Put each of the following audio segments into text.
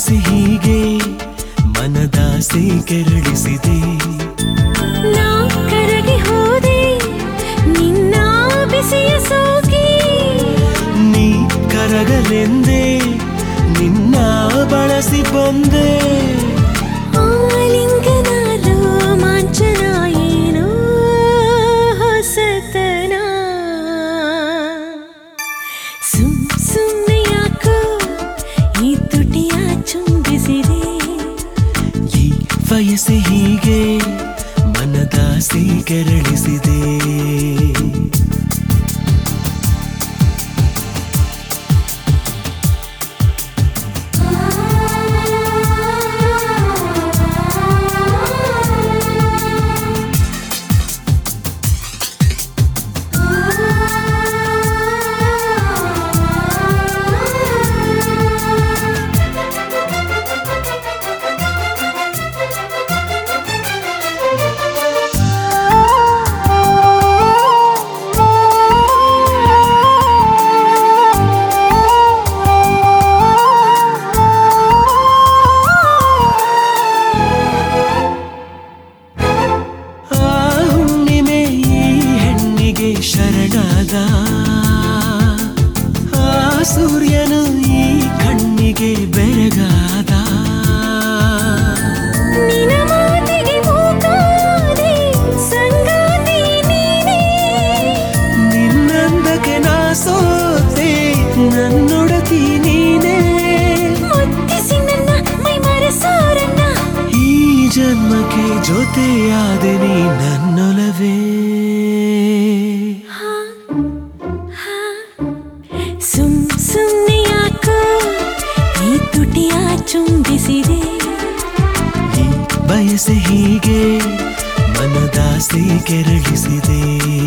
ಬಯಸಿ ಹೀಗೆ ಮನದಾಸೆ ಕೆರಳಿಸಿದೆ ನಾ ಕರಗಿ ಹೋದೆ ನಿನ್ನ ಬಿಸಿಯ ಸೋಗಿ ನೀ ಕರಗಲೆಂದೇ ನಿನ್ನ ಬಳಸಿ ಬಂದೆ ಆಲಿಂಗನ ರೋಮಾಂಚನ ಏನೋ ಹೊಸತನ ಸುಮ್ ಸುಮ್ಮನೆ ಯಾಕೋ ಈ ತುಟಿಯ ಚುಂಬಿಸಿದೆ ಈ ವಯಸ್ಸೆ ಹೀಗೆ ಮನದಾಸೆ ಕೆರಳಿಸಿದೆ ಆ ಹುಣ್ಣಿಮೆ ಈ ಹೆಣ್ಣಿಗೆ ಶರಣಾದ ಆ ಸೂರ್ಯನು ಈ ಕಣ್ಣಿಗೆ ಬೆರಗಾದ ನಿನ ಮಾತಿಗೆ ಮೂಕಾದೆ ಸಂಗಾತಿ ನೀನೇ ನಿನ್ನಂದಕ್ಕೆ ನಾ ಸೋತೆ ನನ್ನೊಡತಿ ನೀನೇ ಮುತ್ತಿಸಿ ನನ್ನ ಮೈ ಮರೆಸೋರನ್ನ ಈ ಜನ್ಮಕ್ಕೆ ಜೊತೆಯಾದೆ ನೀ ನನ್ನೊಲವೇ ಸುಮ್ ಸುಮ್ನೆ ಯಾಕೋ ಈ ತುಟಿಯ ಚುಂಬಿಸಿದೆ ಈ ಬಯಸೆ ಹೀಗೆ ಮನದಾಸೆ ಕೆರಳಿಸಿದೆ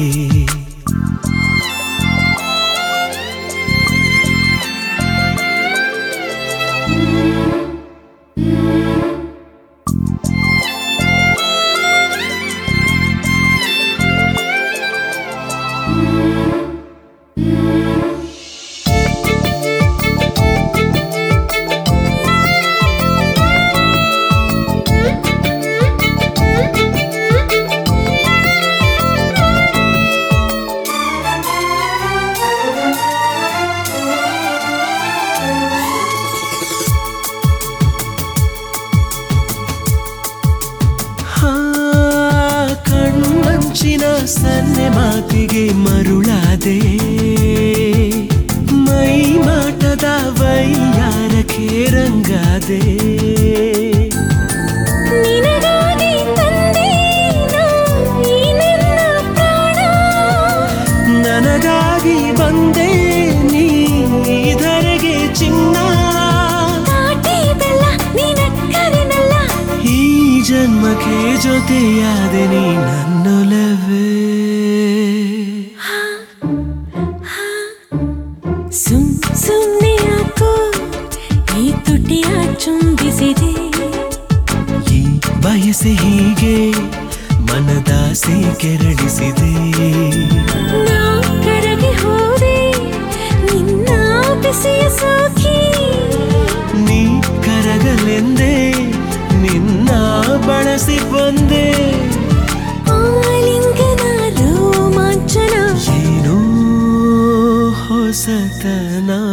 ಹಾ ಕಣ್ಣಂಚಿನ ಸನ್ನೆ ಮಾತಿಗೆ ಮರುಳಾದೆ ಮೈ ಮಾಟದ ವೈಯಾರಕ್ಕೆ ರಂಗಾದೆ ನಿನಗಾಗಿ ತಂದೆ ನಾ ಈ ನನ್ನ ಪ್ರಾಣ ನನಗಾಗಿ ಬಂದೆ ನೀ ಧರೆಗೆ ಚಿನ್ನ ನಾಟಿ ಬೆಲ್ಲ ನಿನಕ್ಕರೆನಲ್ಲ ಈ ಜನ್ಮಕ್ಕೆ ಜೊತೆಯಾದೆ ನೀ ನನ್ನೊಲವೇ ಸುಮ್ ಸುಮ್ನೆ ಯಾಕೋ ಈ ತುಟಿಯ ಚುಂಬಿಸಿದೆ ಈ ಬಯಸೆ ಹೀಗೆ ಮನದಾಸೆ ಕೆರಳಿಸಿದೆ ನಾ ಕರಗಿ ಹೋದೆ ನಿನ್ನ ಬಿಸಿಯ ಸೋಕಿ ನೀ ಕರಗಲೆಂದೇ ನಿನ್ನ ಬಳಸಿ ಬಂದೆ ಆಲಿಂಗನ ರೋಮಾಂಚನ ಏನೋ ಹೊಸತನ